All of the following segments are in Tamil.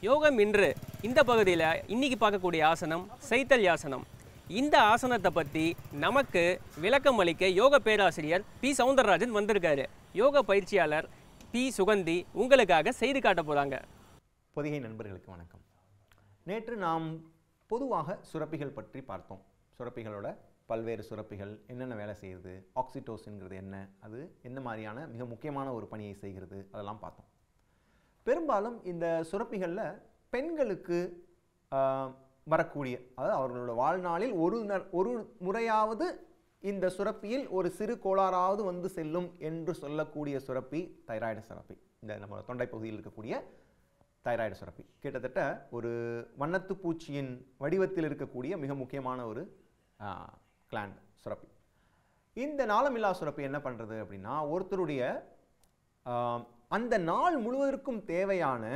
யோகம் இன்று இந்த பகுதியில் இன்னைக்கு பார்க்கக்கூடிய ஆசனம் சைத்தல் யாசனம் இந்த ஆசனத்தை பற்றி நமக்கு விளக்கம் அளிக்க யோக பேராசிரியர் பி சவுந்தரராஜன் வந்திருக்காரு யோக பயிற்சியாளர் பி சுகந்தி உங்களுக்காக செய்து காட்ட போகிறாங்க பொதிகை நண்பர்களுக்கு வணக்கம் நேற்று நாம் பொதுவாக சுரப்பிகள் பற்றி பார்த்தோம் சுரப்பிகளோட பல்வேறு சுரப்பிகள் என்னென்ன வேலை செய்யுது ஆக்சிடோசின்ங்கிறது என்ன அது என்ன மாதிரியான மிக முக்கியமான ஒரு பணியை செய்கிறது அதெல்லாம் பார்த்தோம் பெரும்பாலும் இந்த சுரப்பிகளில் பெண்களுக்கு ஆஹ், வரக்கூடிய அதாவது அவர்களோட வாழ்நாளில் ஒரு ந- ஒரு முறையாவது இந்த சுரப்பியில் ஒரு சிறு கோளாறாவது வந்து செல்லும் என்று சொல்லக்கூடிய சுரப்பி தைராய்டு சுரப்பி இந்த நம்ம தொண்டை பகுதியில் இருக்கக்கூடிய தைராய்டு சுரப்பி கிட்டத்தட்ட ஒரு வண்ணத்து பூச்சியின் வடிவத்தில் இருக்கக்கூடிய மிக முக்கியமான ஒரு கிளாண்ட் சுரப்பி இந்த நாளமில்லா சுரப்பி என்ன பண்ணுறது அப்படின்னா ஒருத்தருடைய ஆஹ், அந்த நாள் முழுவதற்கும் தேவையான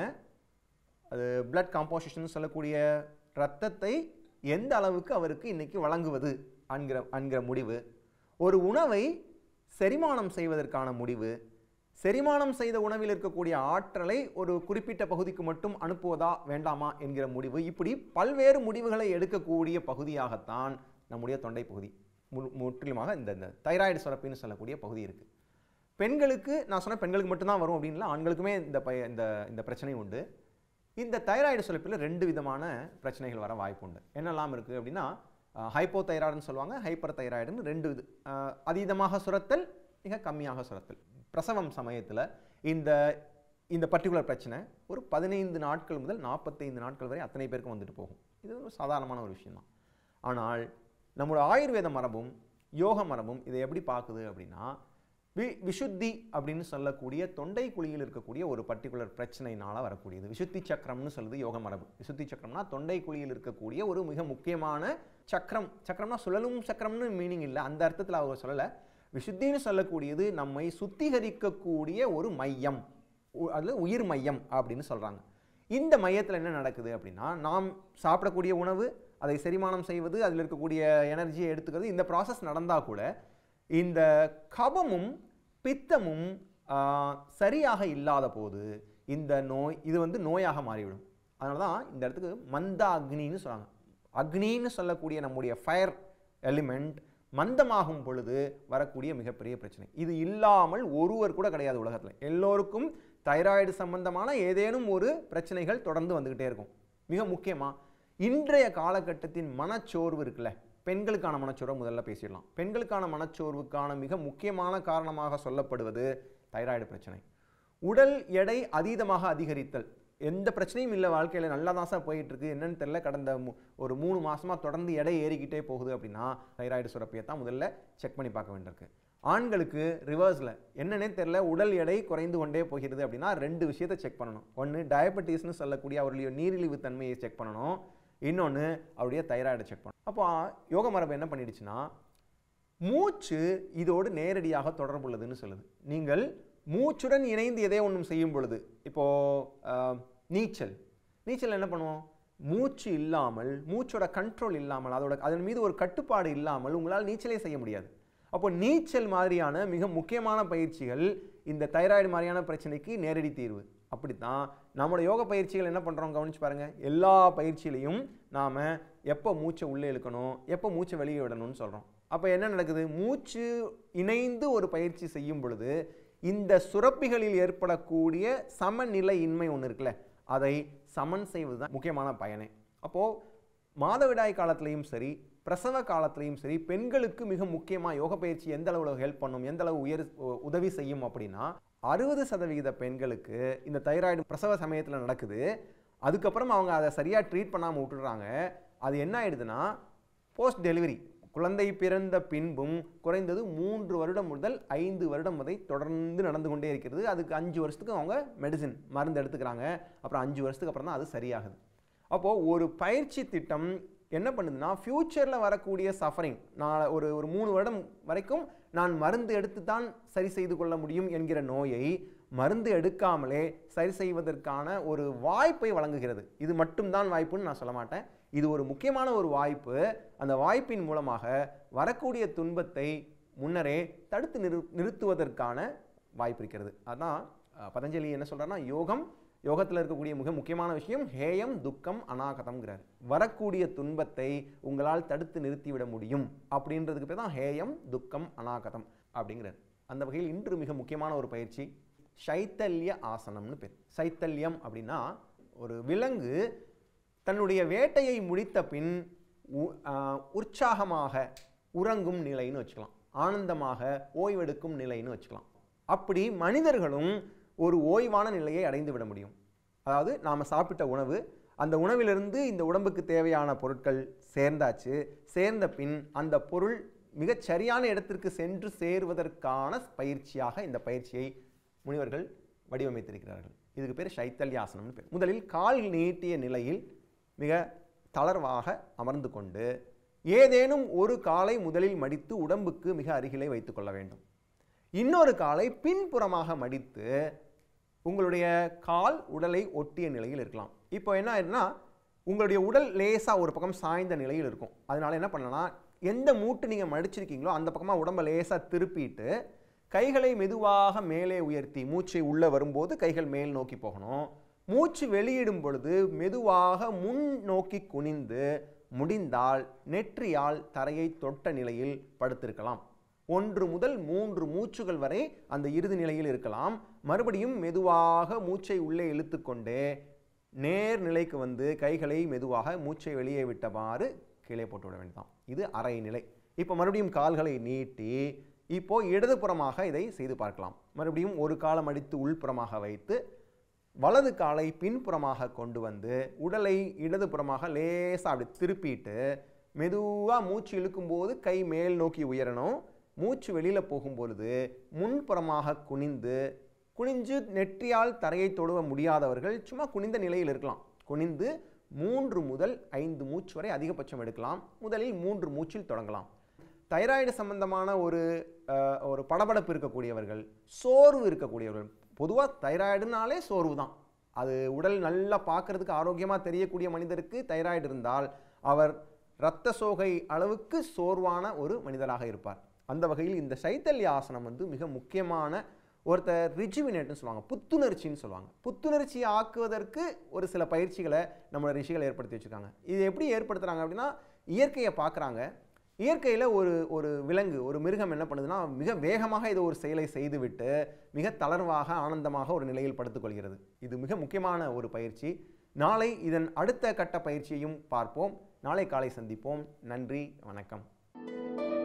அது பிளட் காம்போசிஷன் சொல்லக்கூடிய ரத்தத்தை எந்த அளவுக்கு அவருக்கு இன்னைக்கு வழங்குவது என்கிற என்கிற முடிவு ஒரு உணவை செரிமானம் செய்வதற்கான முடிவு செரிமானம் செய்த உணவில் இருக்கக்கூடிய ஆற்றலை ஒரு குறிப்பிட்ட பகுதிக்கு மட்டும் அனுப்புவதா வேண்டாமா என்கிற முடிவு இப்படி பல்வேறு முடிவுகளை எடுக்கக்கூடிய பகுதியாகத்தான் நம்முடைய தொண்டை பகுதி மு- முற்றிலுமாக இந்த இந்த தைராய்டு சுரப்பின்னு சொல்லக்கூடிய பகுதி இருக்குது பெண்களுக்கு நான் சொன்ன பெண்களுக்கு மட்டும்தான் வரும் அப்படின்ல ஆண்களுக்குமே இந்த பய இந்த இந்த பிரச்சனை உண்டு இந்த தைராய்டு சுரப்பில் ரெண்டு விதமான பிரச்சனைகள் வர வாய்ப்பு உண்டு என்னெல்லாம் இருக்குது அப்படின்னா ஹைப்போ தைராய்டுன்னு சொல்லுவாங்க ஹைப்பர் தைராய்டுன்னு ரெண்டு இது அஹ், அதீதமாக சுரத்தல் மிக கம்மியாக சுரத்தல் பிரசவம் சமயத்தில் இந்த இந்த பர்டிகுலர் பிரச்சனை ஒரு பதினைந்து நாட்கள் முதல் நாற்பத்தைந்து நாட்கள் வரை அத்தனை பேருக்கும் வந்துட்டு போகும் இது ஒரு சாதாரணமான ஒரு விஷயம்தான் ஆனால் நம்மளோட ஆயுர்வேத மரபும் யோக மரபும் இதை எப்படி பார்க்குது அப்படின்னா வி விஷுத்தி அப்படின்னு சொல்லக்கூடிய தொண்டை குழியில் இருக்கக்கூடிய ஒரு பர்டிகுலர் பிரச்சனையினால வரக்கூடியது விசுத்தி சக்கரம்னு சொல்லுது யோக மரபு விசுத்தி சக்கரம்னா தொண்டை குழியில் இருக்கக்கூடிய ஒரு மிக முக்கியமான சக்கரம் சக்கரம்னா சுழலும் சக்கரம்னு மீனிங் இல்லை அந்த அர்த்தத்தில் அவர் சொல்லலை விசுத்தின்னு சொல்லக்கூடியது நம்மை சுத்திகரிக்கக்கூடிய ஒரு மையம் உ- அது உயிர் மையம் அப்படின்னு சொல்கிறாங்க இந்த மையத்தில் என்ன நடக்குது அப்படின்னா நாம் சாப்பிடக்கூடிய உணவு அதை செரிமானம் செய்வது அதில் இருக்கக்கூடிய எனர்ஜியை எடுத்துக்கிறது இந்த ப்ராசஸ் நடந்தால் கூட இந்த கபமும் பித்தமும் ஆ, சரியாக இல்லாத போது இந்த நோய் இது வந்து நோயாக மாறிவிடும் அதனால தான் இந்த இடத்துக்கு மந்த அக்னின்னு சொல்கிறாங்க அக்னின்னு சொல்லக்கூடிய நம்முடைய ஃபயர் எலிமெண்ட் மந்தமாகும் பொழுது வரக்கூடிய மிகப்பெரிய பிரச்சனை இது இல்லாமல் ஒருவர் கூட கிடையாது உலகத்தில் எல்லோருக்கும் தைராய்டு சம்பந்தமான ஏதேனும் ஒரு பிரச்சனைகள் தொடர்ந்து வந்துக்கிட்டே இருக்கும் மிக முக்கியமாக இன்றைய காலகட்டத்தின் மனச்சோர்வு இருக்குல்ல பெண்களுக்கான மனச்சோர்வை முதல்ல பேசிடலாம் பெண்களுக்கான மனச்சோர்வுக்கான மிக முக்கியமான காரணமாக சொல்லப்படுவது தைராய்டு பிரச்சனை உடல் எடை அதீதமாக அதிகரித்தல் எந்த பிரச்சனையும் இல்லை வாழ்க்கையில் நல்லா தான் சார் போயிட்டு இருக்கு என்னன்னு தெரியல கடந்த மு- ஒரு மூணு மாசமா தொடர்ந்து எடை ஏறிக்கிட்டே போகுது அப்படின்னா தைராய்டு சுரப்பியை தான் முதல்ல செக் பண்ணி பார்க்க வேண்டியிருக்கு ஆண்களுக்கு ரிவர்ஸில் என்னன்னே தெரியல உடல் எடை குறைந்து கொண்டே போகிறது அப்படின்னா ரெண்டு விஷயத்தை செக் பண்ணணும் ஒன்று டயபெட்டிஸ்னு சொல்லக்கூடிய அவருடைய நீரிழிவு தன்மையை செக் பண்ணணும் இன்னொன்று அவருடைய தைராய்டை செக் பண்ணணும் அப்போ யோக மரபு என்ன பண்ணிடுச்சுன்னா மூச்சு இதோடு நேரடியாக தொடர்புள்ளதுன்னு சொல்லுது நீங்கள் மூச்சுடன் இணைந்து எதை ஒன்றும் செய்யும் பொழுது இப்போ ஆஹ், நீச்சல் நீச்சல் என்ன பண்ணுவோம் மூச்சு இல்லாமல் மூச்சோட கண்ட்ரோல் இல்லாமல் அதோட அதன் மீது ஒரு கட்டுப்பாடு இல்லாமல் உங்களால் நீச்சலே செய்ய முடியாது அப்போ நீச்சல் மாதிரியான மிக முக்கியமான பயிற்சிகள் இந்த தைராய்டு மாதிரியான பிரச்சனைக்கு நேரடி தீர்வு அப்படித்தான் நம்மளோட யோக பயிற்சிகள் என்ன பண்ணுறோம் கவனிச்சு பாருங்க எல்லா பயிற்சியிலையும் நாம் எப்போ மூச்சை உள்ளே இழுக்கணும் எப்போ மூச்சை வெளியே விடணும்னு சொல்கிறோம் அப்போ என்ன நடக்குது மூச்சு இணைந்து ஒரு பயிற்சி செய்யும் பொழுது இந்த சுரப்பிகளில் ஏற்படக்கூடிய சமநிலையின்மை ஒன்று இருக்குல்ல அதை சமன் செய்வது தான் முக்கியமான பயனே அப்போது மாதவிடாய் காலத்துலேயும் சரி பிரசவ காலத்துலேயும் சரி பெண்களுக்கு மிக முக்கியமாக யோக பயிற்சி எந்த அளவில் ஹெல்ப் பண்ணும் எந்த அளவு உயர் உ- உதவி செய்யும் அப்படின்னா அறுபது சதவிகித பெண்களுக்கு இந்த தைராய்டு பிரசவ சமயத்தில் நடக்குது அதுக்கப்புறம் அவங்க அதை சரியாக ட்ரீட் பண்ணாமல் விட்டுடுறாங்க அது என்ன ஆயிடுதுன்னா போஸ்ட் டெலிவரி குழந்தை பிறந்த பின்பும் குறைந்தது மூன்று வருடம் முதல் ஐந்து வருடம் வரை தொடர்ந்து நடந்து கொண்டே இருக்கிறது அதுக்கு அஞ்சு வருஷத்துக்கு அவங்க மெடிசின் மருந்து எடுத்துக்கிறாங்க அப்புறம் அஞ்சு வருஷத்துக்கு அப்புறம் தான் அது சரியாகுது அப்போது ஒரு பயிற்சி திட்டம் என்ன பண்ணுதுன்னா ஃப்யூச்சரில் வரக்கூடிய சஃபரிங் நான் ஒரு ஒரு மூணு வருடம் வரைக்கும் நான் மருந்து எடுத்து தான் சரி செய்து கொள்ள முடியும் என்கிற நோயை மருந்து எடுக்காமலே சரி செய்வதற்கான ஒரு வாய்ப்பை வழங்குகிறது இது மட்டும்தான் வாய்ப்புன்னு நான் சொல்ல மாட்டேன் இது ஒரு முக்கியமான ஒரு வாய்ப்பு அந்த வாய்ப்பின் மூலமாக வரக்கூடிய துன்பத்தை முன்னரே தடுத்து நிறு நிறுத்துவதற்கான வாய்ப்பு இருக்கிறது அதான் அஹ், பதஞ்சலி என்ன சொல்றாருன்னா யோகம் யோகத்தில் இருக்கக்கூடிய மிக முக்கியமான விஷயம் ஹேயம் துக்கம் அநாகதம்ங்கிறார் வரக்கூடிய துன்பத்தை உங்களால் தடுத்து நிறுத்திவிட முடியும் அப்படின்றதுக்கு பேர் தான் ஹேயம் துக்கம் அநாகதம் அப்படிங்கிறார் அந்த வகையில் இன்று மிக முக்கியமான ஒரு பயிற்சி சைத்தல்ய ஆசனம்னு பேர் சைத்தல்யம் அப்படின்னா ஒரு விலங்கு தன்னுடைய வேட்டையை முடித்த பின் உ- ஆ, உற்சாகமாக உறங்கும் நிலைன்னு வச்சுக்கலாம் ஆனந்தமாக ஓய்வெடுக்கும் நிலைன்னு வச்சுக்கலாம் அப்படி மனிதர்களும் ஒரு ஓய்வான நிலையை அடைந்து விட முடியும் அதாவது நாம் சாப்பிட்ட உணவு அந்த உணவிலிருந்து இந்த உடம்புக்கு தேவையான பொருட்கள் சேர்ந்தாச்சு சேர்ந்த பின் அந்த பொருள் மிகச் சரியான இடத்திற்கு சென்று சேருவதற்கான பயிற்சியாக இந்த பயிற்சியை முனிவர்கள் வடிவமைத்திருக்கிறார்கள் இதுக்கு பேர் சைத்தல்யாசனம்னு பேர் முதலில் கால் நீட்டிய நிலையில் மிக தளர்வாக அமர்ந்து கொண்டு ஏதேனும் ஒரு காலை முதலில் மடித்து உடம்புக்கு மிக அருகிலே வைத்துக் கொள்ள வேண்டும் இன்னொரு காலை பின்புறமாக மடித்து உங்களுடைய கால் உடலை ஒட்டிய நிலையில் இருக்கலாம் இப்போ என்ன ஆயிருன்னா உங்களுடைய உடல் லேசாக ஒரு பக்கம் சாய்ந்த நிலையில் இருக்கும் அதனால என்ன பண்ணலாம் எந்த மூட்டு நீங்கள் மடிச்சிருக்கீங்களோ அந்த பக்கமாக உடம்ப லேசாக திருப்பிட்டு கைகளை மெதுவாக மேலே உயர்த்தி மூச்சை உள்ளே வரும்போது கைகள் மேல் நோக்கி போகணும் மூச்சு வெளியிடும் பொழுது மெதுவாக முன் நோக்கி குனிந்து முடிந்தால் நெற்றியால் தரையை தொட்ட நிலையில் படுத்திருக்கலாம் ஒன்று முதல் மூன்று மூச்சுகள் வரை அந்த இறுதி நிலையில் இருக்கலாம் மறுபடியும் மெதுவாக மூச்சை உள்ளே இழுத்துக்கொண்டே நேர் நிலைக்கு வந்து கைகளை மெதுவாக மூச்சை வெளியே விட்டவாறு கீழே போட்டு விட வேண்டாம் இது அரை நிலை இப்போ மறுபடியும் கால்களை நீட்டி இப்போ இடதுபுறமாக இதை செய்து பார்க்கலாம் மறுபடியும் ஒரு காலம் அடித்து உள்புறமாக வைத்து வலது காலை பின்புறமாக கொண்டு வந்து உடலை இடதுபுறமாக லேசாக அப்படி திருப்பிட்டு மெதுவாக மூச்சு இழுக்கும்போது கை மேல் நோக்கி உயரணும் மூச்சு வெளியில் போகும்பொழுது முன்புறமாக குனிந்து குனிஞ்சு நெற்றியால் தரையை தொடுவ முடியாதவர்கள் சும்மா குனிந்த நிலையில் இருக்கலாம் குனிந்து மூன்று முதல் ஐந்து மூச்சு வரை அதிகபட்சம் எடுக்கலாம் முதலில் மூன்று மூச்சில் தொடங்கலாம் தைராய்டு சம்பந்தமான ஒரு அஹ், ஒரு படபடப்பு இருக்கக்கூடியவர்கள் சோர்வு இருக்கக்கூடியவர்கள் பொதுவாக தைராய்டுனாலே சோர்வு தான் அது உடல் நல்லா பார்க்கறதுக்கு ஆரோக்கியமாக தெரியக்கூடிய மனிதருக்கு தைராய்டு இருந்தால் அவர் இரத்த சோகை அளவுக்கு சோர்வான ஒரு மனிதராக இருப்பார் அந்த வகையில் இந்த சைத்தல்ய ஆசனம் வந்து மிக முக்கியமான ஒருத்தர் ரிஜுவினேட்னு சொல்லுவாங்க புத்துணர்ச்சின்னு சொல்லுவாங்க புத்துணர்ச்சி ஆக்குவதற்கு ஒரு சில பயிற்சிகளை நம்மளோட ரிஷிகள் ஏற்படுத்தி வச்சுருக்காங்க இது எப்படி ஏற்படுத்துகிறாங்க அப்படின்னா இயற்கையை பார்க்குறாங்க இயற்கையில் ஒரு ஒரு விலங்கு ஒரு மிருகம் என்ன பண்ணுதுன்னா மிக வேகமாக இது ஒரு செயலை செய்துவிட்டு மிக தளர்வாக ஆனந்தமாக ஒரு நிலையில் படுத்துக்கொள்கிறது இது மிக முக்கியமான ஒரு பயிற்சி நாளை இதன் அடுத்த கட்ட பயிற்சியையும் பார்ப்போம் நாளை காலை சந்திப்போம் நன்றி வணக்கம்